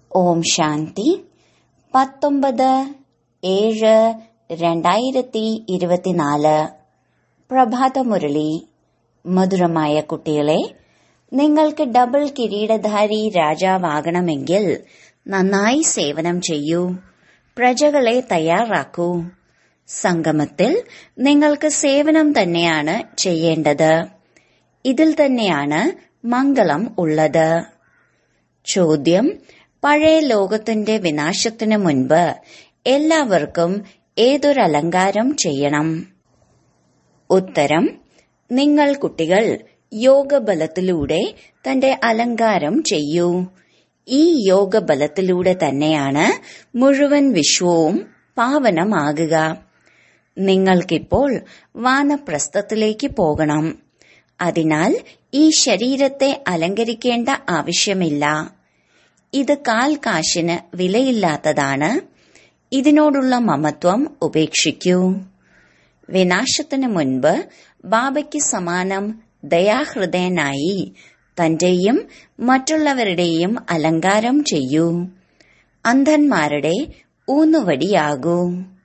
ഓം ശാന്തി പത്തൊമ്പത് ഏഴ് രണ്ടായിരത്തി ഇരുപത്തിനാല് പ്രഭാതമുരളി മധുരമായ കുട്ടികളെ നിങ്ങൾക്ക് ഡബിൾ കിരീടധാരി രാജാവാകണമെങ്കിൽ നന്നായി സേവനം ചെയ്യൂ പ്രജകളെ തയ്യാറാക്കൂ സംഗമത്തിൽ നിങ്ങൾക്ക് സേവനം തന്നെയാണ് ചെയ്യേണ്ടത് ഇതിൽ തന്നെയാണ് മംഗളം ഉള്ളത് ചോദ്യം പഴയ ലോകത്തിന്റെ വിനാശത്തിനു മുൻപ് എല്ലാവർക്കും ഏതൊരലങ്കാരം ചെയ്യണം ഉത്തരം നിങ്ങൾ കുട്ടികൾ യോഗബലത്തിലൂടെ തന്റെ അലങ്കാരം ചെയ്യൂ ഈ യോഗബലത്തിലൂടെ തന്നെയാണ് മുഴുവൻ വിശ്വവും പാവനമാകുക നിങ്ങൾക്കിപ്പോൾ വാനപ്രസ്ഥത്തിലേക്ക് പോകണം അതിനാൽ ഈ ശരീരത്തെ അലങ്കരിക്കേണ്ട ആവശ്യമില്ല ഇത് കാൽ കാശിന് വിലയില്ലാത്തതാണ് ഇതിനോടുള്ള മമത്വം ഉപേക്ഷിക്കൂ വിനാശത്തിന് മുൻപ് ബാബയ്ക്ക് സമാനം ദയാഹൃദയനായി തന്റെയും മറ്റുള്ളവരുടെയും അലങ്കാരം ചെയ്യൂ അന്ധന്മാരുടെ ഊന്നുവടിയാകൂ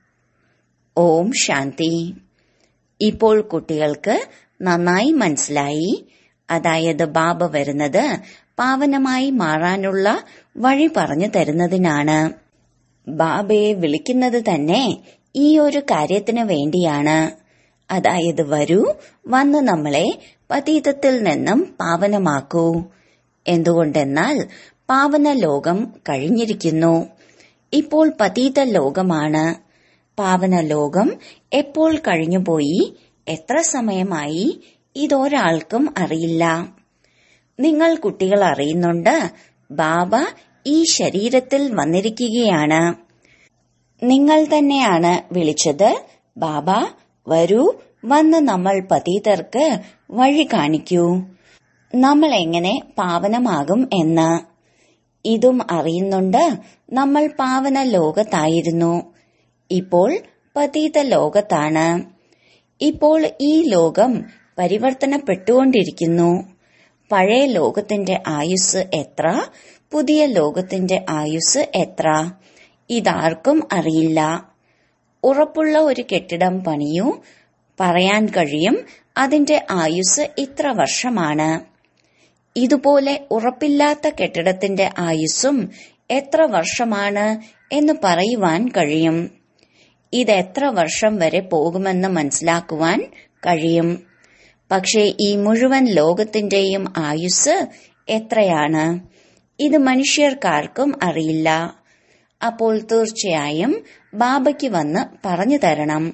ഓം ശാന്തി ഇപ്പോൾ കുട്ടികൾക്ക് നന്നായി മനസ്സിലായി അതായത് ബാബ വരുന്നത് പാവനമായി മാറാനുള്ള വഴി പറഞ്ഞു തരുന്നതിനാണ് ബാബയെ വിളിക്കുന്നത് തന്നെ ഈ ഒരു കാര്യത്തിന് വേണ്ടിയാണ് അതായത് വരൂ വന്ന് നമ്മളെ പതീതത്തിൽ നിന്നും പാവനമാക്കൂ എന്തുകൊണ്ടെന്നാൽ പാവന ലോകം കഴിഞ്ഞിരിക്കുന്നു ഇപ്പോൾ പതീത ലോകമാണ് പാവന ലോകം എപ്പോൾ കഴിഞ്ഞുപോയി എത്ര സമയമായി ഇതൊരാൾക്കും അറിയില്ല നിങ്ങൾ കുട്ടികൾ അറിയുന്നുണ്ട് ബാബ ഈ ശരീരത്തിൽ വന്നിരിക്കുകയാണ് നിങ്ങൾ തന്നെയാണ് വിളിച്ചത് ബാബ വരൂ വന്ന് നമ്മൾ പതീതർക്ക് വഴി കാണിക്കൂ നമ്മൾ എങ്ങനെ പാവനമാകും എന്ന് ഇതും അറിയുന്നുണ്ട് നമ്മൾ പാവന ലോകത്തായിരുന്നു ഇപ്പോൾ പതീത ലോകത്താണ് ഇപ്പോൾ ഈ ലോകം പരിവർത്തനപ്പെട്ടുകൊണ്ടിരിക്കുന്നു പഴയ ലോകത്തിന്റെ ആയുസ് എത്ര പുതിയ ലോകത്തിന്റെ ആയുസ് എത്ര ഇതാർക്കും അറിയില്ല ഉറപ്പുള്ള ഒരു കെട്ടിടം പണിയൂ പറയാൻ കഴിയും അതിന്റെ ആയുസ് ഇത്ര വർഷമാണ് ഇതുപോലെ ഉറപ്പില്ലാത്ത കെട്ടിടത്തിന്റെ ആയുസ്സും എത്ര വർഷമാണ് എന്ന് പറയുവാൻ കഴിയും ഇത് എത്ര വർഷം വരെ പോകുമെന്ന് മനസ്സിലാക്കുവാൻ കഴിയും പക്ഷേ ഈ മുഴുവൻ ലോകത്തിന്റെയും ആയുസ് എത്രയാണ് ഇത് മനുഷ്യർക്കാർക്കും അറിയില്ല അപ്പോൾ തീർച്ചയായും ബാബയ്ക്ക് വന്ന് പറഞ്ഞു തരണം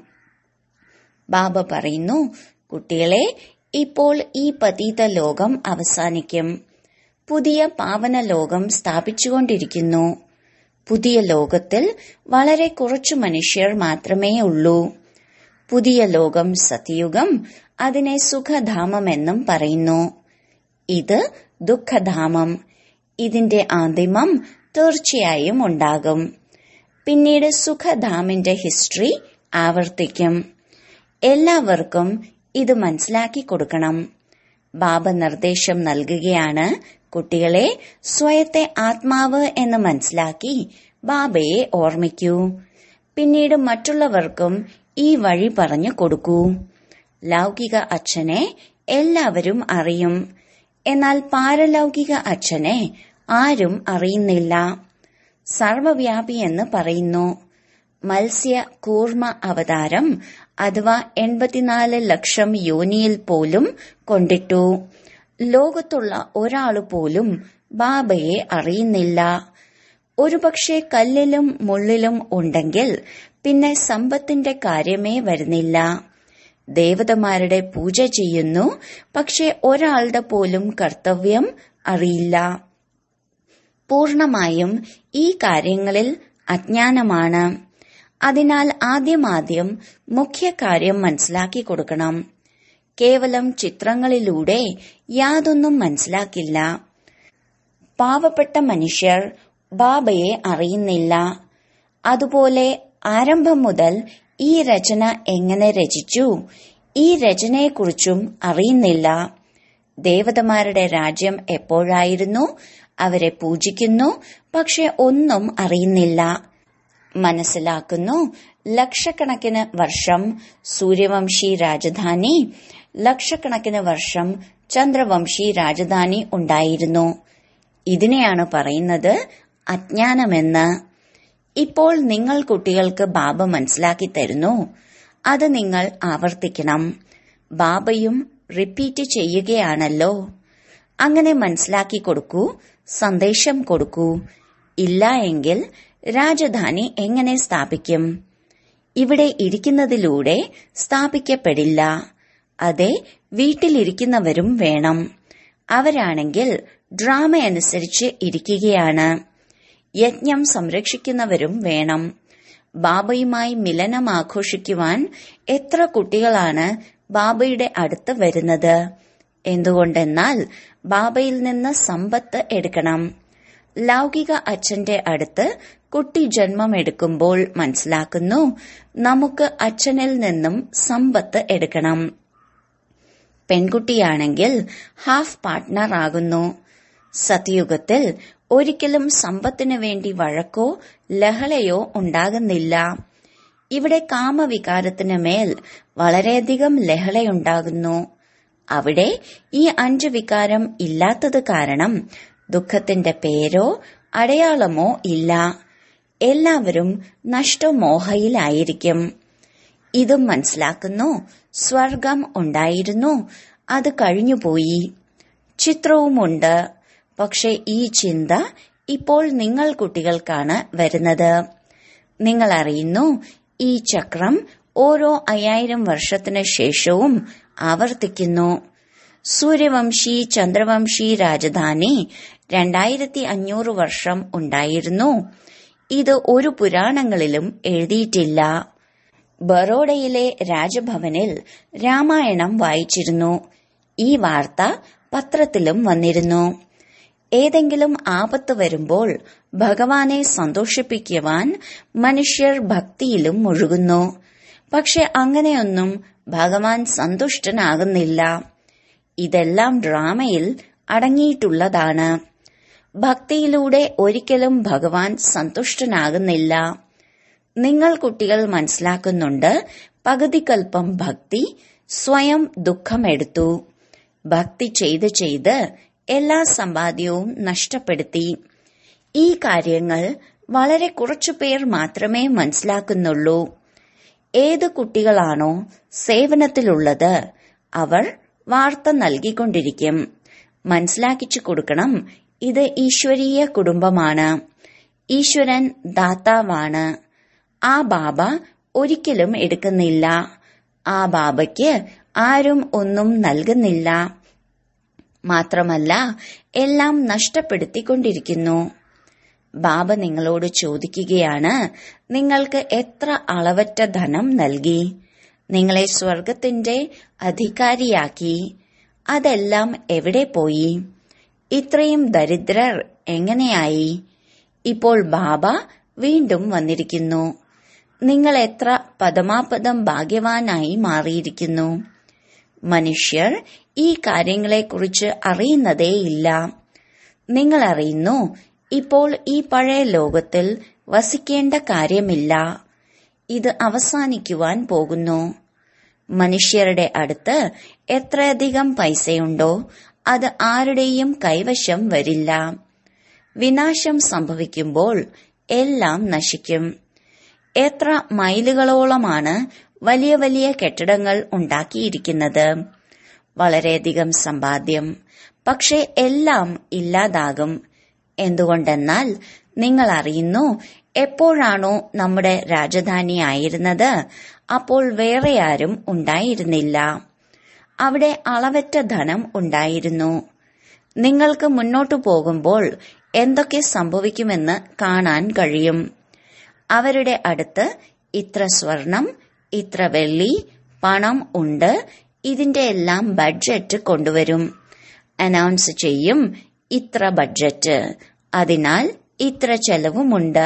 ബാബ പറയുന്നു കുട്ടികളെ ഇപ്പോൾ ഈ പതീത ലോകം അവസാനിക്കും പുതിയ പാവന ലോകം സ്ഥാപിച്ചുകൊണ്ടിരിക്കുന്നു പുതിയ ലോകത്തിൽ വളരെ കുറച്ചു മനുഷ്യർ മാത്രമേ ഉള്ളൂ പുതിയ ലോകം സത്യയുഗം അതിനെ സുഖധാമമെന്നും പറയുന്നു ഇത് ദുഃഖധാമം ഇതിന്റെ ആന്തിമം തീർച്ചയായും ഉണ്ടാകും പിന്നീട് സുഖധാമിന്റെ ഹിസ്റ്ററി ആവർത്തിക്കും എല്ലാവർക്കും ഇത് മനസ്സിലാക്കി കൊടുക്കണം ബാബ നിർദ്ദേശം നൽകുകയാണ് കുട്ടികളെ സ്വയത്തെ ആത്മാവ് എന്ന് മനസ്സിലാക്കി ബാബയെ ഓർമ്മിക്കൂ പിന്നീട് മറ്റുള്ളവർക്കും ഈ വഴി പറഞ്ഞു കൊടുക്കൂ ലൗകിക അച്ഛനെ എല്ലാവരും അറിയും എന്നാൽ പാരലൗകിക അച്ഛനെ ആരും അറിയുന്നില്ല സർവവ്യാപി എന്ന് പറയുന്നു മത്സ്യ കൂർമ്മ അവതാരം അഥവാ എൺപത്തിനാല് ലക്ഷം യോനിയിൽ പോലും കൊണ്ടിട്ടു ലോകത്തുള്ള ഒരാള് പോലും ബാബയെ അറിയുന്നില്ല ഒരുപക്ഷെ കല്ലിലും മുള്ളിലും ഉണ്ടെങ്കിൽ പിന്നെ സമ്പത്തിന്റെ കാര്യമേ വരുന്നില്ല ദേവതമാരുടെ പൂജ ചെയ്യുന്നു പക്ഷെ ഒരാളുടെ പോലും കർത്തവ്യം അറിയില്ല പൂർണമായും ഈ കാര്യങ്ങളിൽ അജ്ഞാനമാണ് അതിനാൽ ആദ്യമാദ്യം മുഖ്യ കാര്യം മനസ്സിലാക്കി കൊടുക്കണം കേവലം ചിത്രങ്ങളിലൂടെ യാതൊന്നും മനസ്സിലാക്കില്ല പാവപ്പെട്ട മനുഷ്യർ ബാബയെ അറിയുന്നില്ല അതുപോലെ ആരംഭം മുതൽ ഈ രചന എങ്ങനെ രചിച്ചു ഈ രചനയെക്കുറിച്ചും അറിയുന്നില്ല ദേവതമാരുടെ രാജ്യം എപ്പോഴായിരുന്നു അവരെ പൂജിക്കുന്നു പക്ഷെ ഒന്നും അറിയുന്നില്ല മനസ്സിലാക്കുന്നു ലക്ഷക്കണക്കിന് വർഷം സൂര്യവംശി രാജധാനി ലക്ഷക്കണക്കിന് വർഷം ചന്ദ്രവംശി രാജധാനി ഉണ്ടായിരുന്നു ഇതിനെയാണ് പറയുന്നത് അജ്ഞാനമെന്ന് ഇപ്പോൾ നിങ്ങൾ കുട്ടികൾക്ക് ബാബ മനസ്സിലാക്കി തരുന്നു അത് നിങ്ങൾ ആവർത്തിക്കണം ബാബയും റിപ്പീറ്റ് ചെയ്യുകയാണല്ലോ അങ്ങനെ മനസ്സിലാക്കി കൊടുക്കൂ സന്ദേശം കൊടുക്കൂ ഇല്ല എങ്കിൽ രാജധാനി എങ്ങനെ സ്ഥാപിക്കും ഇവിടെ ഇരിക്കുന്നതിലൂടെ സ്ഥാപിക്കപ്പെടില്ല അതെ വീട്ടിലിരിക്കുന്നവരും വേണം അവരാണെങ്കിൽ ഡ്രാമ അനുസരിച്ച് ഇരിക്കുകയാണ് യജ്ഞം സംരക്ഷിക്കുന്നവരും വേണം ബാബയുമായി മിലനം ആഘോഷിക്കുവാൻ എത്ര കുട്ടികളാണ് ബാബയുടെ അടുത്ത് വരുന്നത് എന്തുകൊണ്ടെന്നാൽ ബാബയിൽ നിന്ന് സമ്പത്ത് എടുക്കണം ലൗകിക അച്ഛന്റെ അടുത്ത് കുട്ടി ജന്മം എടുക്കുമ്പോൾ മനസ്സിലാക്കുന്നു നമുക്ക് അച്ഛനിൽ നിന്നും സമ്പത്ത് എടുക്കണം പെൺകുട്ടിയാണെങ്കിൽ ഹാഫ് പാർട്ട്ണർ ആകുന്നു സത്യയുഗത്തിൽ ഒരിക്കലും സമ്പത്തിനു വേണ്ടി വഴക്കോ ലഹളയോ ഉണ്ടാകുന്നില്ല ഇവിടെ കാമവികാരത്തിന് മേൽ വളരെയധികം ലഹളയുണ്ടാകുന്നു അവിടെ ഈ അഞ്ച് വികാരം ഇല്ലാത്തത് കാരണം ദുഃഖത്തിന്റെ പേരോ അടയാളമോ ഇല്ല എല്ലാവരും നഷ്ടമോഹയിലായിരിക്കും ഇതും മനസ്സിലാക്കുന്നു സ്വർഗം ഉണ്ടായിരുന്നു അത് കഴിഞ്ഞുപോയി ചിത്രവുമുണ്ട് പക്ഷെ ഈ ചിന്ത ഇപ്പോൾ നിങ്ങൾ കുട്ടികൾക്കാണ് വരുന്നത് നിങ്ങൾ അറിയുന്നു ഈ ചക്രം ഓരോ അയ്യായിരം വർഷത്തിന് ശേഷവും ആവർത്തിക്കുന്നു സൂര്യവംശി ചന്ദ്രവംശി രാജധാനി രണ്ടായിരത്തി അഞ്ഞൂറ് വർഷം ഉണ്ടായിരുന്നു ഇത് ഒരു പുരാണങ്ങളിലും എഴുതിയിട്ടില്ല ബറോഡയിലെ രാജഭവനിൽ രാമായണം വായിച്ചിരുന്നു ഈ വാർത്ത പത്രത്തിലും വന്നിരുന്നു ഏതെങ്കിലും ആപത്ത് വരുമ്പോൾ ഭഗവാനെ സന്തോഷിപ്പിക്കുവാൻ മനുഷ്യർ ഭക്തിയിലും മുഴുകുന്നു പക്ഷെ അങ്ങനെയൊന്നും ഭഗവാൻ സന്തുഷ്ടനാകുന്നില്ല ഇതെല്ലാം ഡ്രാമയിൽ അടങ്ങിയിട്ടുള്ളതാണ് ഭക്തിയിലൂടെ ഒരിക്കലും ഭഗവാൻ സന്തുഷ്ടനാകുന്നില്ല നിങ്ങൾ കുട്ടികൾ മനസ്സിലാക്കുന്നുണ്ട് പകുതിക്കൽപ്പം ഭക്തി സ്വയം ദുഃഖമെടുത്തു ഭക്തി ചെയ്ത് ചെയ്ത് എല്ലാ സമ്പാദ്യവും നഷ്ടപ്പെടുത്തി ഈ കാര്യങ്ങൾ വളരെ കുറച്ചുപേർ മാത്രമേ മനസ്സിലാക്കുന്നുള്ളൂ ഏത് കുട്ടികളാണോ സേവനത്തിലുള്ളത് അവർ വാർത്ത നൽകിക്കൊണ്ടിരിക്കും മനസ്സിലാക്കിച്ചു കൊടുക്കണം ഇത് ഈശ്വരീയ കുടുംബമാണ് ഈശ്വരൻ ദാതാവാണ് ആ ബാബ ഒരിക്കലും എടുക്കുന്നില്ല ആ ബാബയ്ക്ക് ആരും ഒന്നും നൽകുന്നില്ല മാത്രമല്ല എല്ലാം നഷ്ടപ്പെടുത്തിക്കൊണ്ടിരിക്കുന്നു ബാബ നിങ്ങളോട് ചോദിക്കുകയാണ് നിങ്ങൾക്ക് എത്ര അളവറ്റ ധനം നൽകി നിങ്ങളെ സ്വർഗത്തിന്റെ അധികാരിയാക്കി അതെല്ലാം എവിടെ പോയി ഇത്രയും ദരിദ്രർ എങ്ങനെയായി ഇപ്പോൾ ബാബ വീണ്ടും വന്നിരിക്കുന്നു നിങ്ങൾ എത്ര പദമാപദം ഭാഗ്യവാനായി മാറിയിരിക്കുന്നു മനുഷ്യർ ഈ കാര്യങ്ങളെക്കുറിച്ച് അറിയുന്നതേയില്ല നിങ്ങൾ അറിയുന്നു ഇപ്പോൾ ഈ പഴയ ലോകത്തിൽ വസിക്കേണ്ട കാര്യമില്ല ഇത് അവസാനിക്കുവാൻ പോകുന്നു മനുഷ്യരുടെ അടുത്ത് എത്രയധികം പൈസയുണ്ടോ അത് ആരുടെയും കൈവശം വരില്ല വിനാശം സംഭവിക്കുമ്പോൾ എല്ലാം നശിക്കും എത്ര മൈലുകളോളമാണ് വലിയ വലിയ കെട്ടിടങ്ങൾ ഉണ്ടാക്കിയിരിക്കുന്നത് വളരെയധികം സമ്പാദ്യം പക്ഷെ എല്ലാം ഇല്ലാതാകും എന്തുകൊണ്ടെന്നാൽ നിങ്ങൾ അറിയുന്നു എപ്പോഴാണോ നമ്മുടെ രാജധാനി ആയിരുന്നത് അപ്പോൾ വേറെ ആരും ഉണ്ടായിരുന്നില്ല അവിടെ അളവറ്റ ധനം ഉണ്ടായിരുന്നു നിങ്ങൾക്ക് മുന്നോട്ടു പോകുമ്പോൾ എന്തൊക്കെ സംഭവിക്കുമെന്ന് കാണാൻ കഴിയും അവരുടെ അടുത്ത് ഇത്ര സ്വർണം ഇത്ര വെള്ളി പണം ഉണ്ട് ഇതിന്റെ എല്ലാം ബഡ്ജറ്റ് കൊണ്ടുവരും അനൗൺസ് ചെയ്യും ഇത്ര ബഡ്ജറ്റ് അതിനാൽ ഇത്ര ചെലവുമുണ്ട്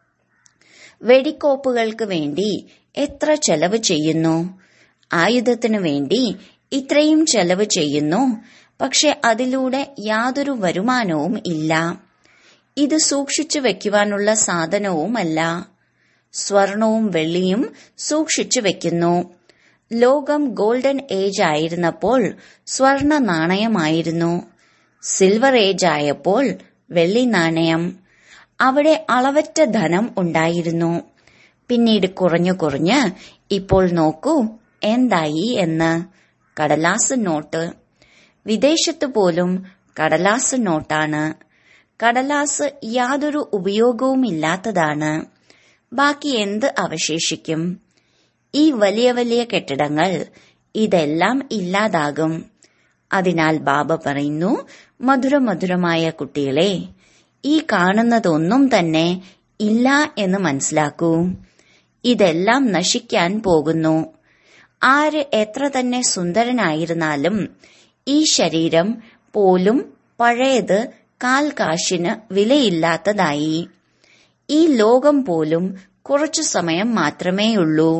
വെടിക്കോപ്പുകൾക്ക് വേണ്ടി എത്ര ചെലവ് ചെയ്യുന്നു ആയുധത്തിനു വേണ്ടി ഇത്രയും ചെലവ് ചെയ്യുന്നു പക്ഷെ അതിലൂടെ യാതൊരു വരുമാനവും ഇല്ല ഇത് സൂക്ഷിച്ചു വെക്കുവാനുള്ള സാധനവുമല്ല സ്വർണവും വെള്ളിയും സൂക്ഷിച്ചു വെക്കുന്നു ലോകം ഗോൾഡൻ ഏജ് ആയിരുന്നപ്പോൾ സ്വർണ നാണയമായിരുന്നു സിൽവർ ഏജ് ആയപ്പോൾ വെള്ളി നാണയം അവിടെ അളവറ്റ ധനം ഉണ്ടായിരുന്നു പിന്നീട് കുറഞ്ഞു കുറഞ്ഞ് ഇപ്പോൾ നോക്കൂ എന്തായി എന്ന് കടലാസ് നോട്ട് വിദേശത്ത് പോലും കടലാസ് നോട്ടാണ് കടലാസ് യാതൊരു ഉപയോഗവുമില്ലാത്തതാണ് ബാക്കി എന്ത് അവശേഷിക്കും ഈ വലിയ വലിയ കെട്ടിടങ്ങൾ ഇതെല്ലാം ഇല്ലാതാകും അതിനാൽ ബാബ പറയുന്നു മധുരമധുരമായ കുട്ടികളെ ഈ കാണുന്നതൊന്നും തന്നെ ഇല്ല എന്ന് മനസ്സിലാക്കൂ ഇതെല്ലാം നശിക്കാൻ പോകുന്നു ആര് എത്ര തന്നെ സുന്ദരനായിരുന്നാലും ഈ ശരീരം പോലും പഴയത് കാൽ കാശിന് വിലയില്ലാത്തതായി ഈ ലോകം പോലും കുറച്ചു സമയം മാത്രമേയുള്ളൂ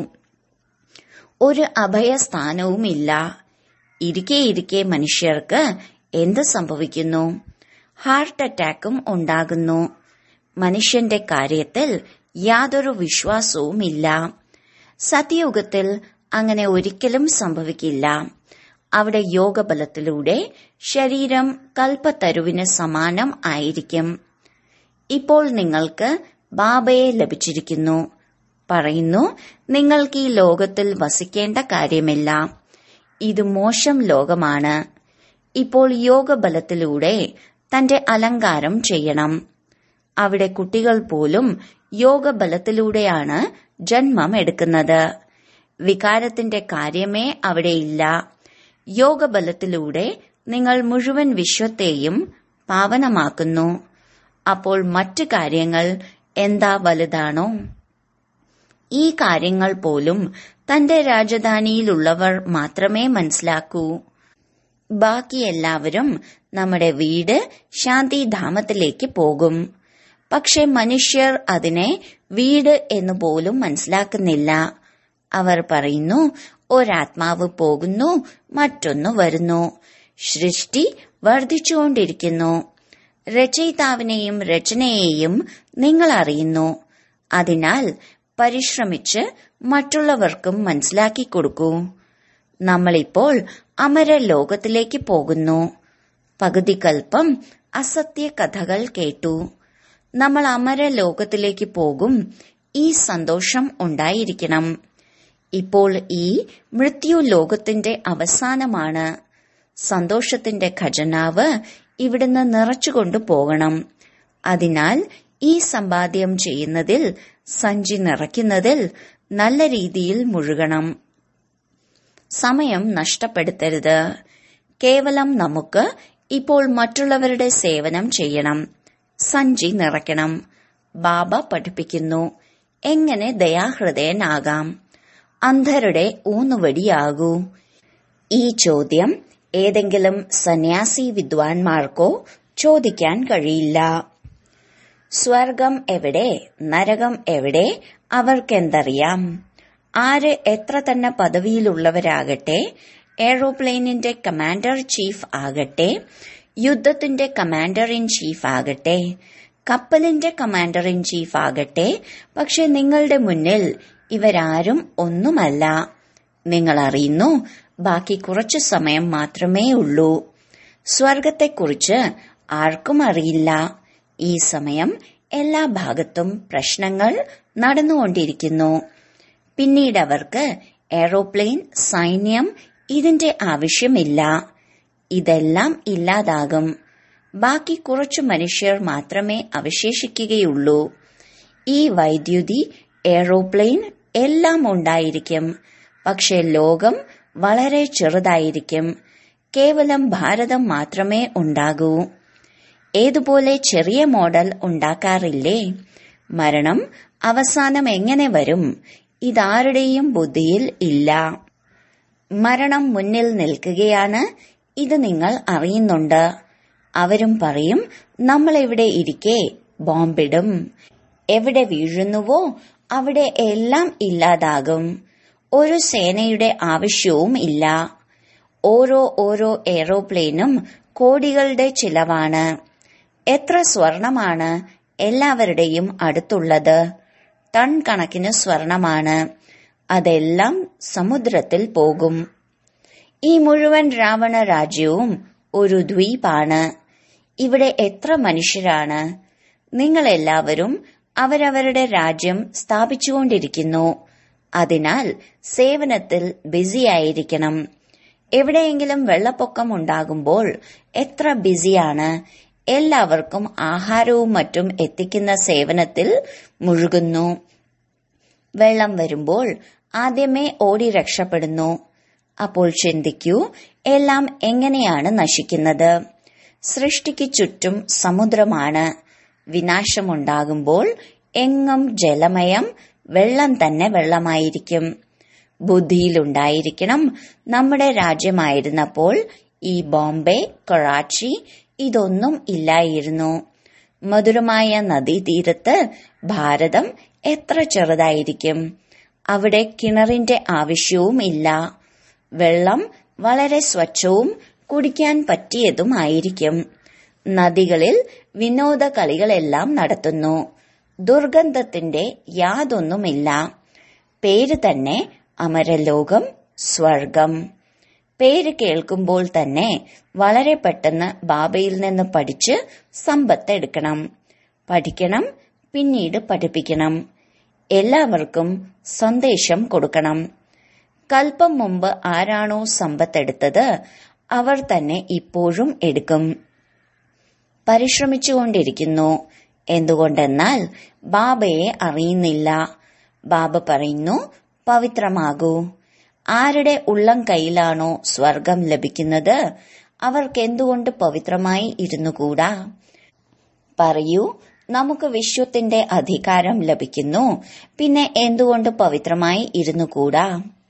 ഒരു അഭയസ്ഥാനവുമില്ല ഇരിക്കെ ഇരിക്കെ മനുഷ്യർക്ക് എന്ത് സംഭവിക്കുന്നു ഹാർട്ട് അറ്റാക്കും ഉണ്ടാകുന്നു മനുഷ്യന്റെ കാര്യത്തിൽ യാതൊരു വിശ്വാസവുമില്ല സത്യയുഗത്തിൽ അങ്ങനെ ഒരിക്കലും സംഭവിക്കില്ല അവിടെ യോഗബലത്തിലൂടെ ശരീരം കൽപ്പത്തരുവിന് സമാനം ആയിരിക്കും ഇപ്പോൾ നിങ്ങൾക്ക് ബാബയെ ലഭിച്ചിരിക്കുന്നു പറയുന്നു നിങ്ങൾക്ക് ഈ ലോകത്തിൽ വസിക്കേണ്ട കാര്യമില്ല ഇത് മോശം ലോകമാണ് ഇപ്പോൾ യോഗബലത്തിലൂടെ തന്റെ അലങ്കാരം ചെയ്യണം അവിടെ കുട്ടികൾ പോലും യോഗബലത്തിലൂടെയാണ് ജന്മം എടുക്കുന്നത് വികാരത്തിന്റെ കാര്യമേ അവിടെയില്ല യോഗബലത്തിലൂടെ നിങ്ങൾ മുഴുവൻ വിശ്വത്തെയും പാവനമാക്കുന്നു അപ്പോൾ മറ്റു കാര്യങ്ങൾ എന്താ വലുതാണോ ഈ കാര്യങ്ങൾ പോലും തന്റെ രാജധാനിയിലുള്ളവർ മാത്രമേ മനസ്സിലാക്കൂ ബാക്കി എല്ലാവരും നമ്മുടെ വീട് ശാന്തിധാമത്തിലേക്ക് പോകും പക്ഷെ മനുഷ്യർ അതിനെ വീട് എന്ന് പോലും മനസ്സിലാക്കുന്നില്ല അവർ പറയുന്നു ഒരാത്മാവ് പോകുന്നു മറ്റൊന്നു വരുന്നു സൃഷ്ടി വർദ്ധിച്ചുകൊണ്ടിരിക്കുന്നു രചയിതാവിനെയും രചനയെയും നിങ്ങൾ അറിയുന്നു അതിനാൽ പരിശ്രമിച്ച് മറ്റുള്ളവർക്കും മനസ്സിലാക്കി കൊടുക്കൂ നമ്മളിപ്പോൾ അമര ലോകത്തിലേക്ക് പോകുന്നു പകുതി കൽപ്പം അസത്യ കഥകൾ കേട്ടു നമ്മൾ അമര ലോകത്തിലേക്ക് പോകും ഈ സന്തോഷം ഉണ്ടായിരിക്കണം ഇപ്പോൾ ഈ മൃത്യു ലോകത്തിന്റെ അവസാനമാണ് സന്തോഷത്തിന്റെ ഖജനാവ് ഇവിടുന്ന് നിറച്ചുകൊണ്ടു പോകണം അതിനാൽ ഈ സമ്പാദ്യം ചെയ്യുന്നതിൽ സഞ്ചി നിറയ്ക്കുന്നതിൽ നല്ല രീതിയിൽ മുഴുകണം സമയം നഷ്ടപ്പെടുത്തരുത് കേവലം നമുക്ക് ഇപ്പോൾ മറ്റുള്ളവരുടെ സേവനം ചെയ്യണം സഞ്ചി നിറയ്ക്കണം ബാബ പഠിപ്പിക്കുന്നു എങ്ങനെ ദയാഹൃദയനാകാം അന്ധരുടെ ഊന്നുവടിയാകൂ ഈ ചോദ്യം ഏതെങ്കിലും സന്യാസി വിദ്വാൻമാർക്കോ ചോദിക്കാൻ കഴിയില്ല സ്വർഗം എവിടെ നരകം എവിടെ അവർക്കെന്തറിയാം ആര് എത്ര തന്നെ പദവിയിലുള്ളവരാകട്ടെ എയ്റോപ്ലെയിനിന്റെ കമാൻഡർ ചീഫ് ആകട്ടെ യുദ്ധത്തിന്റെ കമാൻഡർ ഇൻ ചീഫ് ആകട്ടെ കപ്പലിന്റെ കമാൻഡർ ഇൻ ചീഫ് ആകട്ടെ പക്ഷെ നിങ്ങളുടെ മുന്നിൽ ഇവരാരും ഒന്നുമല്ല നിങ്ങൾ അറിയുന്നു ബാക്കി കുറച്ചു സമയം മാത്രമേ ഉള്ളൂ സ്വർഗത്തെക്കുറിച്ച് ആർക്കും അറിയില്ല ഈ സമയം എല്ലാ ഭാഗത്തും പ്രശ്നങ്ങൾ നടന്നുകൊണ്ടിരിക്കുന്നു പിന്നീട് അവർക്ക് എയ്റോപ്ലെയിൻ സൈന്യം ഇതിന്റെ ആവശ്യമില്ല ഇതെല്ലാം ഇല്ലാതാകും ബാക്കി കുറച്ചു മനുഷ്യർ മാത്രമേ അവശേഷിക്കുകയുള്ളൂ ഈ വൈദ്യുതി എയ്റോപ്ലെയിൻ എല്ലാം ഉണ്ടായിരിക്കും പക്ഷെ ലോകം വളരെ ചെറുതായിരിക്കും കേവലം ഭാരതം മാത്രമേ ഉണ്ടാകൂ ഏതുപോലെ ചെറിയ മോഡൽ ഉണ്ടാക്കാറില്ലേ മരണം അവസാനം എങ്ങനെ വരും ഇതാരുടെയും ബുദ്ധിയിൽ ഇല്ല മരണം മുന്നിൽ നിൽക്കുകയാണ് ഇത് നിങ്ങൾ അറിയുന്നുണ്ട് അവരും പറയും നമ്മൾ ഇവിടെ ഇരിക്കെ ബോംബിടും എവിടെ വീഴുന്നുവോ അവിടെ എല്ലാം ഇല്ലാതാകും ഒരു സേനയുടെ ആവശ്യവും ഇല്ല ഓരോ ഓരോ എയ്റോപ്ലെയിനും കോടികളുടെ ചിലവാണ് എത്ര സ്വർണമാണ് എല്ലാവരുടെയും അടുത്തുള്ളത് ടൺ കണക്കിന് സ്വർണമാണ് അതെല്ലാം സമുദ്രത്തിൽ പോകും ഈ മുഴുവൻ രാവണ രാജ്യവും ഒരു ദ്വീപാണ് ഇവിടെ എത്ര മനുഷ്യരാണ് നിങ്ങളെല്ലാവരും അവരവരുടെ രാജ്യം സ്ഥാപിച്ചുകൊണ്ടിരിക്കുന്നു അതിനാൽ സേവനത്തിൽ ബിസിയായിരിക്കണം എവിടെയെങ്കിലും വെള്ളപ്പൊക്കം ഉണ്ടാകുമ്പോൾ എത്ര ബിസിയാണ് എല്ലാവർക്കും ആഹാരവും മറ്റും എത്തിക്കുന്ന സേവനത്തിൽ മുഴുകുന്നു വെള്ളം വരുമ്പോൾ ആദ്യമേ ഓടി രക്ഷപ്പെടുന്നു അപ്പോൾ ചിന്തിക്കൂ എല്ലാം എങ്ങനെയാണ് നശിക്കുന്നത് സൃഷ്ടിക്ക് ചുറ്റും സമുദ്രമാണ് വിനാശമുണ്ടാകുമ്പോൾ എങ്ങും ജലമയം വെള്ളം തന്നെ വെള്ളമായിരിക്കും ബുദ്ധിയിലുണ്ടായിരിക്കണം നമ്മുടെ രാജ്യമായിരുന്നപ്പോൾ ഈ ബോംബെ കറാച്ചി ഇതൊന്നും ഇല്ലായിരുന്നു മധുരമായ നദീതീരത്ത് ഭാരതം എത്ര ചെറുതായിരിക്കും അവിടെ കിണറിന്റെ ആവശ്യവും ഇല്ല വെള്ളം വളരെ സ്വച്ഛവും കുടിക്കാൻ പറ്റിയതുമായിരിക്കും നദികളിൽ വിനോദ കളികളെല്ലാം നടത്തുന്നു ദുർഗന്ധത്തിന്റെ യാതൊന്നുമില്ല പേര് തന്നെ അമരലോകം സ്വർഗം പേര് കേൾക്കുമ്പോൾ തന്നെ വളരെ പെട്ടെന്ന് ബാബയിൽ നിന്ന് പഠിച്ച് സമ്പത്ത് എടുക്കണം പഠിക്കണം പിന്നീട് പഠിപ്പിക്കണം എല്ലാവർക്കും സന്ദേശം കൊടുക്കണം കൽപ്പം മുമ്പ് ആരാണോ സമ്പത്തെടുത്തത് അവർ തന്നെ ഇപ്പോഴും എടുക്കും പരിശ്രമിച്ചുകൊണ്ടിരിക്കുന്നു എന്തുകൊണ്ടെന്നാൽ ബാബയെ അറിയുന്നില്ല ബാബ പറയുന്നു പവിത്രമാകൂ ആരുടെ ഉള്ളം കയ്യിലാണോ സ്വർഗം ലഭിക്കുന്നത് അവർക്ക് എന്തുകൊണ്ട് പവിത്രമായി ഇരുന്നുകൂടാ പറയൂ നമുക്ക് വിശ്വത്തിന്റെ അധികാരം ലഭിക്കുന്നു പിന്നെ എന്തുകൊണ്ട് പവിത്രമായി ഇരുന്നുകൂടാ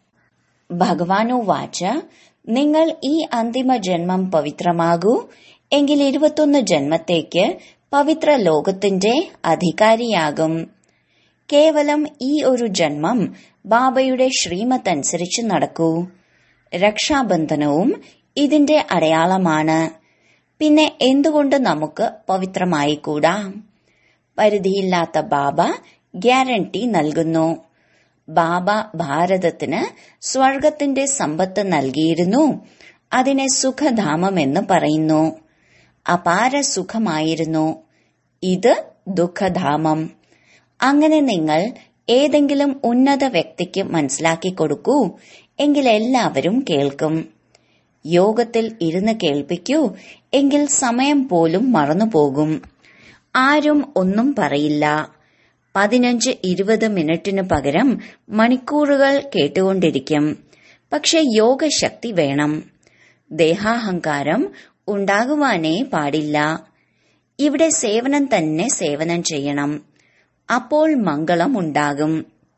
ഭഗവാനു വാച്ച നിങ്ങൾ ഈ അന്തിമ ജന്മം പവിത്രമാകൂ എങ്കിൽ ഇരുപത്തൊന്ന് ജന്മത്തേക്ക് പവിത്ര ലോകത്തിന്റെ അധികാരിയാകും കേവലം ഈ ഒരു ജന്മം ബാബയുടെ ശ്രീമത്തനുസരിച്ച് നടക്കൂ രക്ഷാബന്ധനവും ഇതിന്റെ അടയാളമാണ് പിന്നെ എന്തുകൊണ്ട് നമുക്ക് പവിത്രമായിക്കൂടാ പരിധിയില്ലാത്ത ബാബ ഗ്യാരണ്ടി നൽകുന്നു ബാബ ഭാരതത്തിന് സ്വർഗത്തിന്റെ സമ്പത്ത് നൽകിയിരുന്നു അതിനെ സുഖധാമമെന്ന് പറയുന്നു അപാര സുഖമായിരുന്നു ഇത് ദുഃഖധാമം അങ്ങനെ നിങ്ങൾ ഏതെങ്കിലും ഉന്നത വ്യക്തിക്ക് മനസ്സിലാക്കി കൊടുക്കൂ എങ്കിൽ എല്ലാവരും കേൾക്കും യോഗത്തിൽ ഇരുന്ന് കേൾപ്പിക്കൂ എങ്കിൽ സമയം പോലും മറന്നുപോകും ആരും ഒന്നും പറയില്ല പതിനഞ്ച് ഇരുപത് മിനിറ്റിനു പകരം മണിക്കൂറുകൾ കേട്ടുകൊണ്ടിരിക്കും പക്ഷെ യോഗശക്തി വേണം ദേഹാഹങ്കാരം ഉണ്ടാകുവാനേ പാടില്ല ഇവിടെ സേവനം തന്നെ സേവനം ചെയ്യണം അപ്പോൾ മംഗളം ഉണ്ടാകും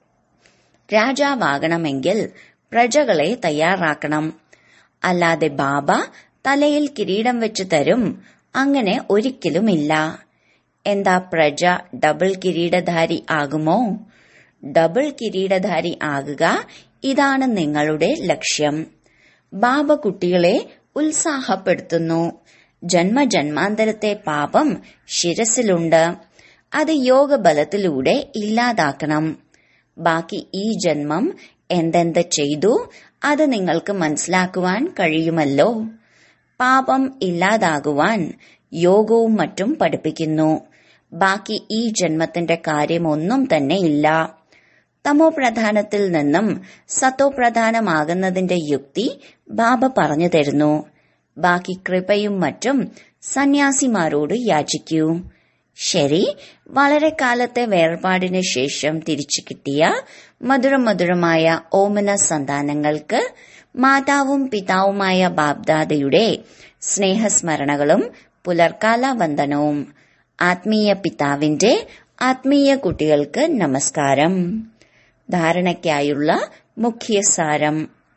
രാജാവാകണമെങ്കിൽ പ്രജകളെ തയ്യാറാക്കണം അല്ലാതെ ബാബ തലയിൽ കിരീടം വെച്ച് തരും അങ്ങനെ ഒരിക്കലുമില്ല എന്താ പ്രജ ഡബിൾ കിരീടധാരി ആകുമോ ഡബിൾ കിരീടധാരി ആകുക ഇതാണ് നിങ്ങളുടെ ലക്ഷ്യം ബാബ കുട്ടികളെ ഉത്സാഹപ്പെടുത്തുന്നു ജന്മജന്മാന്തരത്തെ പാപം ശിരസിലുണ്ട് അത് യോഗബലത്തിലൂടെ ഇല്ലാതാക്കണം ബാക്കി ഈ ജന്മം എന്തെന്ത് ചെയ്തു അത് നിങ്ങൾക്ക് മനസ്സിലാക്കുവാൻ കഴിയുമല്ലോ പാപം ഇല്ലാതാകുവാൻ യോഗവും മറ്റും പഠിപ്പിക്കുന്നു ബാക്കി ഈ ജന്മത്തിന്റെ കാര്യമൊന്നും തന്നെ ഇല്ല തമോ പ്രധാനത്തിൽ നിന്നും സത്തോ പ്രധാനമാകുന്നതിന്റെ യുക്തി ബാബ പറഞ്ഞു തരുന്നു ബാക്കി കൃപയും മറ്റും സന്യാസിമാരോട് യാചിക്കൂ ശരി വളരെ കാലത്തെ വേർപാടിന് ശേഷം തിരിച്ചു കിട്ടിയ മധുരമധുരമായ ഓമന സന്താനങ്ങൾക്ക് മാതാവും പിതാവുമായ ബാബ്ദാദയുടെ സ്നേഹസ്മരണകളും പുലർക്കാല വന്ദനവും ആത്മീയ പിതാവിന്റെ ആത്മീയ കുട്ടികൾക്ക് നമസ്കാരം ധാരണയ്ക്കായുള്ള മുഖ്യസാരം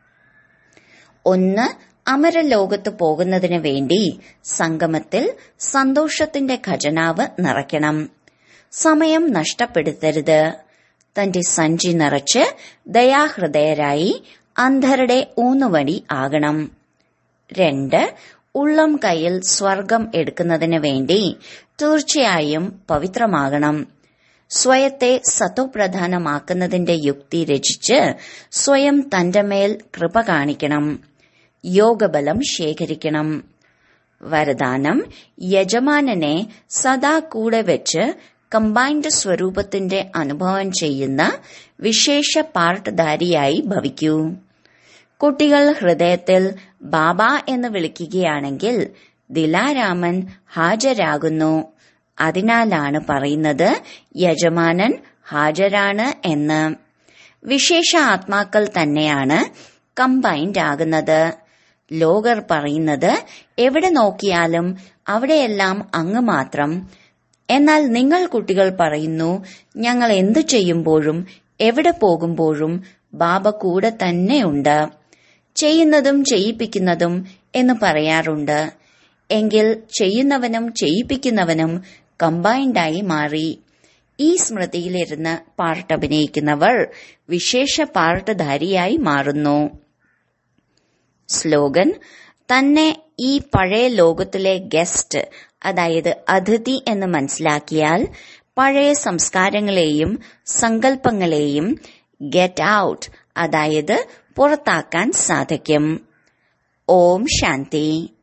ഒന്ന് അമരലോകത്ത് പോകുന്നതിന് വേണ്ടി സംഗമത്തിൽ സന്തോഷത്തിന്റെ ഖജനാവ് നിറയ്ക്കണം സമയം നഷ്ടപ്പെടുത്തരുത് തന്റെ സഞ്ചി നിറച്ച് ദയാഹൃദയരായി അന്ധരുടെ ഊന്നുവടി ആകണം രണ്ട് ഉള്ളം കയ്യിൽ സ്വർഗം എടുക്കുന്നതിന് വേണ്ടി തീർച്ചയായും പവിത്രമാകണം സ്വയത്തെ സത്വപ്രധാനമാക്കുന്നതിന്റെ യുക്തി രചിച്ച് സ്വയം തന്റെ മേൽ കൃപ കാണിക്കണം യോഗബലം ശേഖരിക്കണം വരദാനം യജമാനനെ സദാ കൂടെ വെച്ച് കമ്പൈൻഡ് സ്വരൂപത്തിന്റെ അനുഭവം ചെയ്യുന്ന വിശേഷ പാർട്ട്ധാരിയായി ഭവിക്കൂ കുട്ടികൾ ഹൃദയത്തിൽ ബാബ എന്ന് വിളിക്കുകയാണെങ്കിൽ ദിലാരാമൻ ഹാജരാകുന്നു അതിനാലാണ് പറയുന്നത് യജമാനൻ ഹാജരാണ് എന്ന് വിശേഷ ആത്മാക്കൾ തന്നെയാണ് കമ്പൈൻഡ് ആകുന്നത് ലോകർ പറയുന്നത് എവിടെ നോക്കിയാലും അവിടെയെല്ലാം അങ്ങ് മാത്രം എന്നാൽ നിങ്ങൾ കുട്ടികൾ പറയുന്നു ഞങ്ങൾ എന്തു ചെയ്യുമ്പോഴും എവിടെ പോകുമ്പോഴും ബാബ കൂടെ തന്നെയുണ്ട് ചെയ്യുന്നതും ചെയ്യിപ്പിക്കുന്നതും എന്ന് പറയാറുണ്ട് എങ്കിൽ ചെയ്യുന്നവനും ചെയ്യിപ്പിക്കുന്നവനും കമ്പൈൻഡായി മാറി ഈ സ്മൃതിയിലിരുന്ന് പാർട്ട് അഭിനയിക്കുന്നവർ വിശേഷ പാർട്ട്ധാരിയായി മാറുന്നു സ്ലോഗൻ തന്നെ ഈ പഴയ ലോകത്തിലെ ഗസ്റ്റ് അതായത് അതിഥി എന്ന് മനസ്സിലാക്കിയാൽ പഴയ സംസ്കാരങ്ങളെയും സങ്കല്പങ്ങളെയും ഗെറ്റ് ഔട്ട് അതായത് പുറത്താക്കാൻ സാധിക്കും ഓം ശാന്തി